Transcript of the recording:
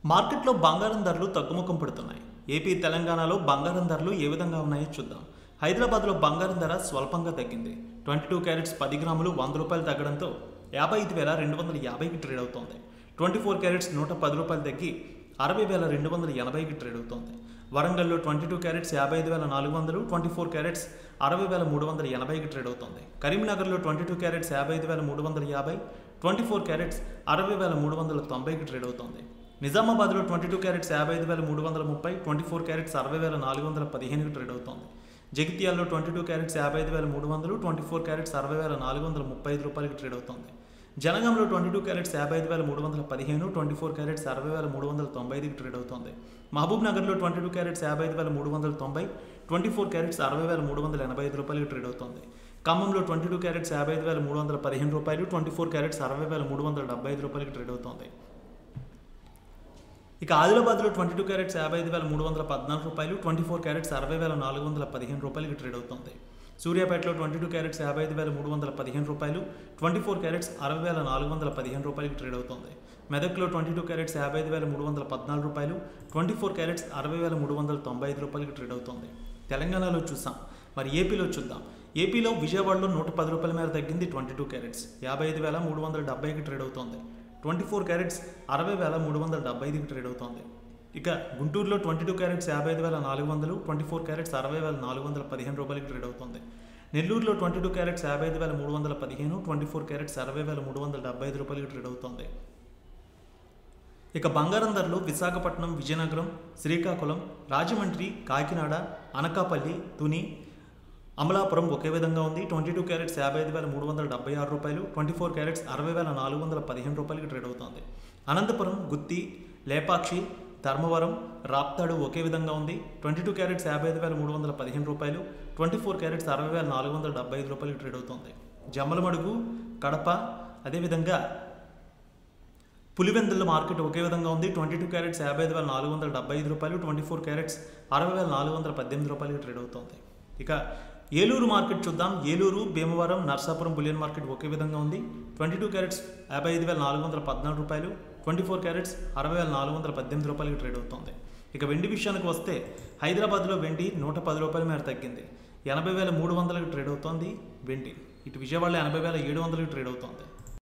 మార్కెట్లో బంగారం ధరలు తగ్గుముఖం పడుతున్నాయి ఏపీ తెలంగాణలో బంగారం ధరలు ఏ విధంగా ఉన్నాయో చూద్దాం హైదరాబాద్లో బంగారం ధర స్వల్పంగా తగ్గింది ట్వంటీ టూ క్యారెట్స్ పది గ్రాములు వంద రూపాయలు తగ్గడంతో యాభై ఐదు వేల రెండు వందల యాభైకి ట్రేడ్ అవుతోంది ట్వంటీ ఫోర్ క్యారెట్స్ నూట పది రూపాయలు తగ్గి అరవై వేల రెండు వందల ఎనభైకి ట్రేడ్ అవుతోంది వరంగల్లో ట్వంటీ టూ క్యారెట్స్ యాభై ఐదు వేల నాలుగు వందలు ట్వంటీ ఫోర్ క్యారెట్స్ అరవై వేల మూడు వందల ఎనభైకి ట్రేడ్ అవుతోంది కరీంనగర్లో ట్వంటీ టూ క్యారెట్స్ యాభై ఐదు వేల మూడు వందల యాభై ట్వంటీ ఫోర్ క్యారెట్స్ అరవై వేల మూడు వందల తొంభైకి ట్రేడ్ అవుతోంది నిజామాబాద్లో ట్వంటీ టూ క్యారెట్స్ యాభై ఐదు వేల మూడు వందల ముప్పై ట్వంటీ ఫోర్ క్యారెట్స్ అరవై వేల నాలుగు వందల పదిహేనుకి ట్రేడ్ అవుతోంది జగిత్యాల్లో ట్వంటీ టూ క్యారెట్స్ యాభై ఐదు వేల మూడు వందలు ట్వంటీ ఫోర్ క్యారెట్స్ అరవై వేల నాలుగు వందల ముప్పై ఐదు రూపాయలకి ట్రేడ్ అవుతోంది జనగాంలో ట్వంటీ టూ క్యారెట్స్ యాభై ఐదు వేల మూడు వందల పదిహేను ట్వంటీ ఫోర్ క్యారెట్స్ అరవై వేల మూడు వందల తొంభై ఐదుకి ట్రేడ్ అవుతోంది మహబూబ్ నగర్లో ట్వంటీ టూ క్యారెట్స్ యాభై ఐదు వేల మూడు వందల తొంభై ట్వంటీ ఫోర్ క్యారెట్స్ అరవై వేల మూడు వందల ఎనభై ఐదు రూపాయలకి ట్రేడ్ అవుతోంది ఖమ్మంలో ట్వంటీ టూ క్యారెట్స్ యాభై ఐదు వేల మూడు వందల పదిహేను రూపాయలు ట్వంటీ ఫోర్ క్యారెట్స్ అరవై వేల మూడు వందల డెబ్బై ఐదు రూపాయలకి ట్రేడ్ అవుతోంది ఇక ఆదిలాబాద్లో ట్వంటీ టూ క్యారెట్స్ యాభై ఐదు వేల మూడు వందల పద్నాలుగు రూపాయలు ట్వంటీ ఫోర్ క్యారెట్స్ అరవై వేల నాలుగు వందల పదిహేను రూపాయలకి ట్రేడ్ అవుతుంది సూర్యాపేటలో ట్వంటీ టూ క్యారెట్స్ యాభై ఐదు వేల మూడు వందల పదిహేను రూపాయలు ట్వంటీ ఫోర్ క్యారెట్స్ అరవై వేల నాలుగు వందల పదిహేను రూపాయలకి ట్రేడ్ అవుతుంది మెదక్లో ట్వంటీ టూ క్యారెట్స్ యాభై ఐదు వేల మూడు వందల పద్నాలుగు రూపాయలు ట్వంటీ ఫోర్ క్యారెట్స్ అరవై వేల మూడు వందల తొంభై ఐదు రూపాయలకి ట్రేడ్ అవుతుంది తెలంగాణలో చూసాం మరి ఏపీలో చూద్దాం ఏపీలో విజయవాడలో నూట పది రూపాయల మేర తగ్గింది ట్వంటీ టూ క్యారెట్స్ యాభై ఐదు వేల మూడు వందల డెబ్బైకి ట్రేడ్ అవుతుంది ట్వంటీ ఫోర్ క్యారెట్స్ అరవై వేల మూడు వందల డెబ్బై ఐదుకి ట్రేడ్ అవుతుంది ఇక గుంటూరులో ట్వంటీ టూ క్యారెట్స్ యాభై ఐదు వేల నాలుగు వందలు ట్వంటీ ఫోర్ క్యారెట్స్ అరవై వేల నాలుగు వందల పదిహేను రూపాయలకి ట్రేడ్ అవుతుంది నెల్లూరులో ట్వంటీ టూ క్యారెట్స్ యాభై ఐదు వేల మూడు వందల పదిహేను ట్వంటీ ఫోర్ క్యారెట్స్ అరవై వేల మూడు వందల డెబ్బై ఐదు రూపాయలకి ట్రేడ్ అవుతుంది ఇక బంగారం ధరలు విశాఖపట్నం విజయనగరం శ్రీకాకుళం రాజమండ్రి కాకినాడ అనకాపల్లి తుని అమలాపురం ఒకే విధంగా ఉంది ట్వంటీ టూ క్యారెట్స్ యాభై ఐదు వేల మూడు వందల డెబ్బై ఆరు రూపాయలు ట్వంటీ ఫోర్ క్యారెట్స్ అరవై వేల నాలుగు వందల పదిహేను రూపాయలకి ట్రేడ్ అవుతుంది అనంతపురం గుత్తి లేపాక్షి ధర్మవరం రాప్తాడు ఒకే విధంగా ఉంది ట్వంటీ టూ క్యారెట్స్ యాభై ఐదు వేల మూడు వందల పదిహేను రూపాయలు ట్వంటీ ఫోర్ క్యారెట్స్ అరవై వేల నాలుగు వందల డెబ్బై ఐదు రూపాయలకి ట్రేడ్ అవుతుంది జమ్మలమడుగు కడప అదేవిధంగా పులివెందుల మార్కెట్ ఒకే విధంగా ఉంది ట్వంటీ టూ క్యారెట్స్ యాభై ఐదు వేల నాలుగు వందల డెబ్బై ఐదు రూపాయలు ట్వంటీ ఫోర్ క్యారెట్స్ అరవై వేల నాలుగు వందల పద్దెనిమిది రూపాయలకి ట్రేడ్ అవుతుంది ఇక ఏలూరు మార్కెట్ చూద్దాం ఏలూరు భీమవరం నర్సాపురం బులియన్ మార్కెట్ ఒకే విధంగా ఉంది ట్వంటీ టూ క్యారెట్స్ యాభై ఐదు వేల నాలుగు వందల పద్నాలుగు రూపాయలు ట్వంటీ ఫోర్ క్యారెట్స్ అరవై వేల నాలుగు వందల పద్దెనిమిది రూపాయలకి ట్రేడ్ అవుతుంది ఇక వెండి విషయానికి వస్తే హైదరాబాద్లో వెండి నూట పది రూపాయల మేర తగ్గింది ఎనభై వేల మూడు వందలకి ట్రేడ్ అవుతోంది వెండి ఇటు విజయవాడలో ఎనభై వేల ఏడు వందలకి ట్రేడ్ అవుతోంది